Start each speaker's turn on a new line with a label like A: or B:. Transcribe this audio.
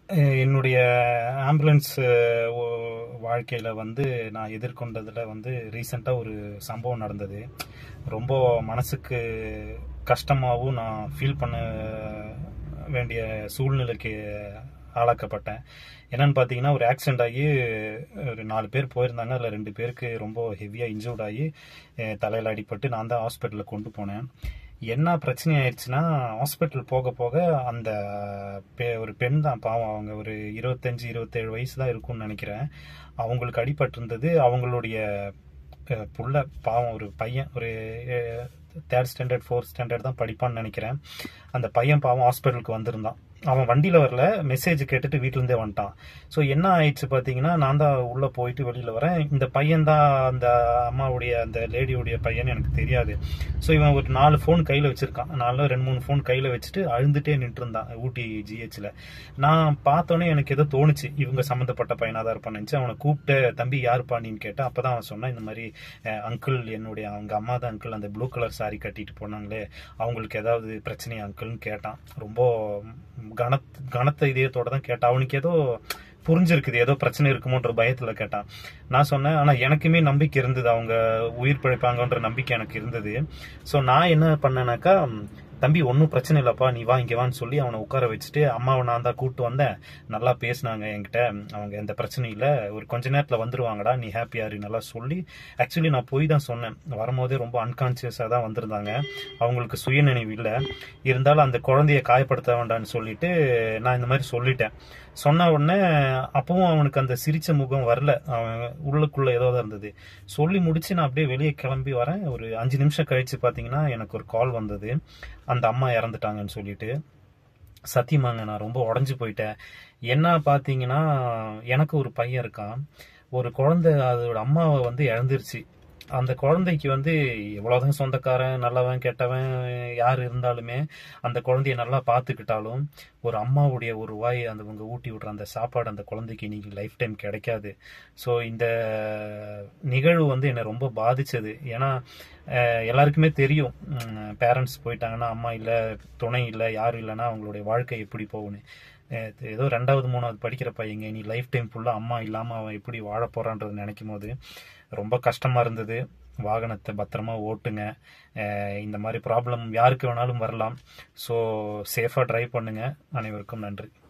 A: அஹ் என்னுடைய ஆம்புலன்ஸ் வாழ்க்கையில் வந்து நான் எதிர்கொண்டதில் வந்து ரீசெண்டாக ஒரு சம்பவம் நடந்தது ரொம்ப மனசுக்கு கஷ்டமாகவும் நான் ஃபீல் பண்ண வேண்டிய சூழ்நிலைக்கு ஆளாக்கப்பட்டேன் என்னன்னு பார்த்தீங்கன்னா ஒரு ஆக்சிடென்ட் ஆகி ஒரு நாலு பேர் போயிருந்தாங்க அதில் ரெண்டு பேருக்கு ரொம்ப ஹெவியாக இன்ஜூர்ட் ஆகி அஹ் தலையில் அடிபட்டு நான் தான் ஹாஸ்பிட்டலில் கொண்டு போனேன் என்ன பிரச்சனை ஆயிடுச்சுன்னா ஹாஸ்பிட்டல் போக போக அந்த பெ- ஒரு பெண் தான் பாவம் அவங்க ஒரு இருபத்தஞ்சு இருபத்தேழு வயசு தான் இருக்கும்னு நினைக்கிறேன் அவங்களுக்கு அடிபட்டிருந்தது அவங்களுடைய அஹ், புள்ள பாவம் ஒரு பையன் ஒரு தேர்ட் ஸ்டாண்டர்ட் ஃபோர்த் ஸ்டாண்டர்ட் தான் படிப்பான்னு நினைக்கிறேன் அந்த பையன் பாவம் ஹாஸ்பிட்டலுக்கு வந்திருந்தான் அவன் வண்டியில் வரல மெசேஜ் கேட்டுட்டு வீட்டிலேருந்தே வந்துட்டான் ஸோ என்ன ஆயிடுச்சு பார்த்தீங்கன்னா நான் தான் உள்ளே போயிட்டு வெளியில் வரேன் இந்த பையன் தான் அந்த அம்மாவுடைய அந்த லேடியோடைய பையன் எனக்கு தெரியாது ஸோ இவன் ஒரு நாலு ஃபோன் கையில் வச்சிருக்கான் நாலு ரெண்டு மூணு ஃபோன் கையில் வச்சுட்டு அழுந்துட்டே நின்று இருந்தான் ஊட்டி ஜிஹெச்சில் நான் பார்த்தோன்னே எனக்கு ஏதோ தோணுச்சு இவங்க சம்மந்தப்பட்ட பையனாக தான் இருப்பான்னு நினச்சி அவனை கூப்பிட்டு தம்பி யாருப்பா நீன்னு கேட்டேன் அப்போ தான் அவன் சொன்னான் இந்த மாதிரி அங்கிள் என்னுடைய அவங்க அம்மா தான் அங்கிள் அந்த ப்ளூ கலர் saree கட்டிட்டு போனாங்களே அவங்களுக்கு ஏதாவது பிரச்சனையா அங்கிள்னு கேட்டான் ரொம்ப கனத் கனத்த இதயத்தோட தான் கேட்டான் அவனுக்கு ஏதோ புரிஞ்சிருக்குது ஏதோ பிரச்சனை இருக்குமோன்ற பயத்துல கேட்டான் நான் சொன்னேன் ஆனா எனக்குமே நம்பிக்கை இருந்தது அவங்க உயிர் பிழைப்பாங்கன்ற நம்பிக்கை எனக்கு இருந்தது ஸோ நான் என்ன பண்ணேனாக்கா தம்பி ஒன்றும் பிரச்சனை இல்லப்பா நீ வா இங்க வான்னு சொல்லி அவனை உட்கார வச்சுட்டு அம்மாவை நான் தான் கூப்பிட்டு வந்தேன் நல்லா பேசினாங்க என்கிட்ட அவங்க எந்த பிரச்சனையும் இல்லை ஒரு கொஞ்ச நேரத்தில் வந்துருவாங்கடா நீ ஹாப்பியா இரு நல்லா சொல்லி ஆக்சுவலி நான் போய் தான் சொன்னேன் வரும்போதே ரொம்ப அன்கான்சியஸாக தான் வந்திருந்தாங்க அவங்களுக்கு சுயநினைவு இல்லை இருந்தாலும் அந்த குழந்தைய காயப்படுத்த வேண்டாம்னு சொல்லிட்டு நான் இந்த மாதிரி சொல்லிட்டேன் சொன்ன உடனே அப்பவும் அவனுக்கு அந்த சிரிச்ச முகம் வரல அவன் உள்ளுக்குள்ள ஏதோ தான் இருந்தது சொல்லி முடிச்சு நான் அப்படியே வெளியே கிளம்பி வரேன் ஒரு அஞ்சு நிமிஷம் கழிச்சு பார்த்தீங்கன்னா எனக்கு ஒரு கால் வந்தது அந்த அம்மா இறந்துட்டாங்கன்னு சொல்லிட்டு சத்தியமாங்க நான் ரொம்ப உடஞ்சு போயிட்டேன் என்ன பார்த்தீங்கன்னா எனக்கு ஒரு பையன் இருக்கான் ஒரு குழந்தை அதோட அம்மாவை வந்து இழந்துருச்சு அந்த குழந்தைக்கு வந்து எவ்வளவுதான் சொந்தக்காரன் நல்லவன் கெட்டவன் யார் இருந்தாலுமே அந்த குழந்தைய நல்லா பார்த்துக்கிட்டாலும் ஒரு அம்மாவுடைய ஒரு வாய் அந்த இவங்க ஊட்டி விடுற அந்த சாப்பாடு அந்த குழந்தைக்கு இன்னைக்கு லைஃப் டைம் கிடைக்காது ஸோ இந்த நிகழ்வு வந்து என்னை ரொம்ப பாதிச்சது ஏன்னா அஹ், எல்லாருக்குமே தெரியும் பேரண்ட்ஸ் போயிட்டாங்கன்னா அம்மா இல்லை துணை இல்லை யாரும் இல்லைன்னா அவங்களுடைய வாழ்க்கை எப்படி போகும்னு அஹ், ஏதோ ரெண்டாவது மூணாவது படிக்கிற பையங்க இனி லைஃப் டைம் ஃபுல்லாக அம்மா இல்லாமல் அவன் எப்படி வாழ போறான்றது நினைக்கும் போது ரொம்ப கஷ்டமா இருந்தது வாகனத்தை பத்திரமா ஓட்டுங்க அஹ், இந்த மாதிரி ப்ராப்ளம் யாருக்கு வேணாலும் வரலாம் ஸோ சேஃபாக ட்ரைவ் பண்ணுங்க அனைவருக்கும் நன்றி